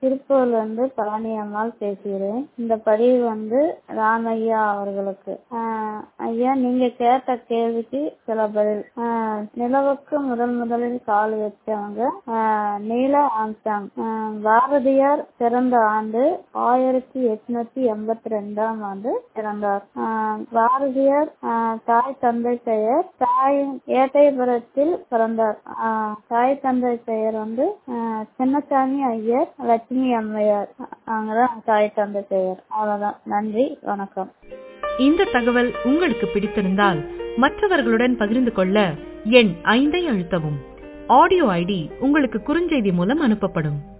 திருப்பூர்ல இருந்து பழனி அம்மாள் பேசுகிறேன் இந்த பதிவு வந்து ராமையா அவர்களுக்கு ஆஹ் ஐயா நீங்க கேட்ட கேள்விக்கு சில பதில் ஆஹ் நிலவுக்கு முதல் முதலில் கால் வச்சவங்க ஆஹ் நீல ஆம்சாங் ஆஹ் பாரதியார் பிறந்த ஆண்டு ஆயிரத்தி எட்நூத்தி எண்பத்தி ரெண்டாம் ஆண்டு பிறந்தார் ஆஹ் பாரதியார் ஆஹ் தாய் தந்தை பெயர் தாய் ஏட்டைபுரத்தில் பிறந்தார் ஆஹ் தாய் தந்தை பெயர் வந்து ஆஹ் சின்னசாமி ஐயர் லட்சுமி அம்மையார் அவங்கதான் தாய் தந்தை பெயர் அவ்வளவுதான் நன்றி வணக்கம் இந்த தகவல் உங்களுக்கு பிடித்திருந்தால் மற்றவர்களுடன் பகிர்ந்து கொள்ள எண் ஐந்தை அழுத்தவும் ஆடியோ ஐடி உங்களுக்கு குறுஞ்செய்தி மூலம் அனுப்பப்படும்